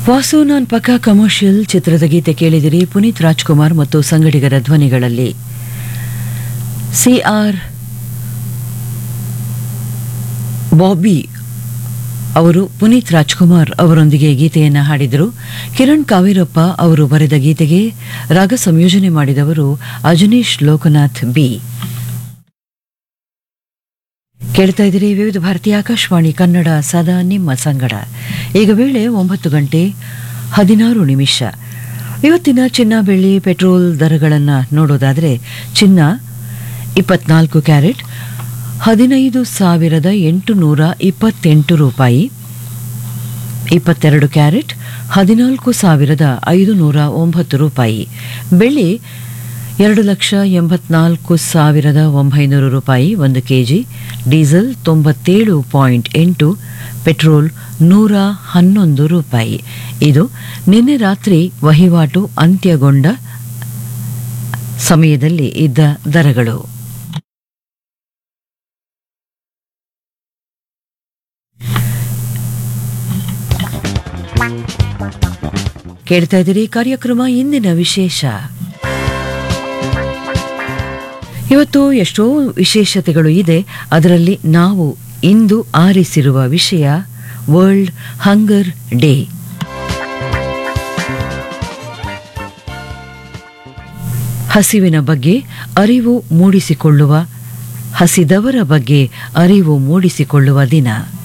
ವಾಸು ನಾನ್ ಪಕ್ಕ ಕಮರ್ಷಿಯಲ್ ಚಿತ್ರದ ಗೀತೆ ಕೇಳಿದಿರಿ ಪುನೀತ್ ರಾಜ್ಕುಮಾರ್ ಮತ್ತು ಸಂಗಡಿಗರ ಧ್ವನಿಗಳಲ್ಲಿ ಸಿ ಆರ್ ಬಾಬಿ ಅವರು ಪುನೀತ್ ರಾಜ್ಕುಮಾರ್ ಅವರೊಂದಿಗೆ ಗೀತೆಯನ್ನು ಹಾಡಿದರು ಕಿರಣ್ ಕಾವೇರಪ್ಪ ಅವರು ಬರೆದ ಗೀತೆಗೆ ರಾಗ ಸಂಯೋಜನೆ ಮಾಡಿದವರು ಅಜನೀಶ್ ಲೋಕನಾಥ್ ಬಿ ಕೇಳ್ತಾ ಇದ್ದೀರಿ ವಿವಿಧ ಭಾರತೀಯ ಆಕಾಶವಾಣಿ ಕನ್ನಡ ಸದಾ ನಿಮ್ಮ ಸಂಗಡ ಈಗ ವೇಳೆ ಒಂಬತ್ತು ಗಂಟೆ ಹದಿನಾರು ನಿಮಿಷ ಇವತ್ತಿನ ಚಿನ್ನ ಬೆಳ್ಳಿ ಪೆಟ್ರೋಲ್ ದರಗಳನ್ನು ನೋಡೋದಾದರೆ ಚಿನ್ನ ಇಪ್ಪತ್ನಾಲ್ಕು ಕ್ಯಾರೆಟ್ ಹದಿನೈದು ಸಾವಿರದ ಎಂಟುನೂರ ಇಪ್ಪತ್ತೆಂಟು ರೂಪಾಯಿ ಇಪ್ಪತ್ತೆರಡು ಕ್ಯಾರೆಟ್ ಹದಿನಾಲ್ಕು ಸಾವಿರದ ಐದು ನೂರ ಒಂಬತ್ತು ರೂಪಾಯಿ ಬೆಳ್ಳಿ ಎರಡು ಲಕ್ಷ ಎಂಬತ್ನಾಲ್ಕು ಸಾವಿರದ ಒಂಬೈನೂರು ರೂಪಾಯಿ ಒಂದು ಕೆಜಿ ಡೀಸೆಲ್ ತೊಂಬತ್ತೇಳು ಪಾಯಿಂಟ್ ಎಂಟು ಪೆಟ್ರೋಲ್ ನೂರ ಹನ್ನೊಂದು ರೂಪಾಯಿ ಇದು ನಿನ್ನೆ ರಾತ್ರಿ ವಹಿವಾಟು ಅಂತ್ಯಗೊಂಡ ಸಮಯದಲ್ಲಿ ಇದ್ದ ದರಗಳು ಕೇಳ್ತಾ ಇದ್ದೀರಿ ಕಾರ್ಯಕ್ರಮ ಇಂದಿನ ವಿಶೇಷ ಇವತ್ತು ಎಷ್ಟೋ ವಿಶೇಷತೆಗಳು ಇದೆ ಅದರಲ್ಲಿ ನಾವು ಇಂದು ಆರಿಸಿರುವ ವಿಷಯ ವರ್ಲ್ಡ್ ಹಂಗರ್ ಡೇ ಹಸಿವಿನ ಬಗ್ಗೆ ಅರಿವು ಮೂಡಿಸಿಕೊಳ್ಳುವ ಹಸಿದವರ ಬಗ್ಗೆ ಅರಿವು ಮೂಡಿಸಿಕೊಳ್ಳುವ ದಿನ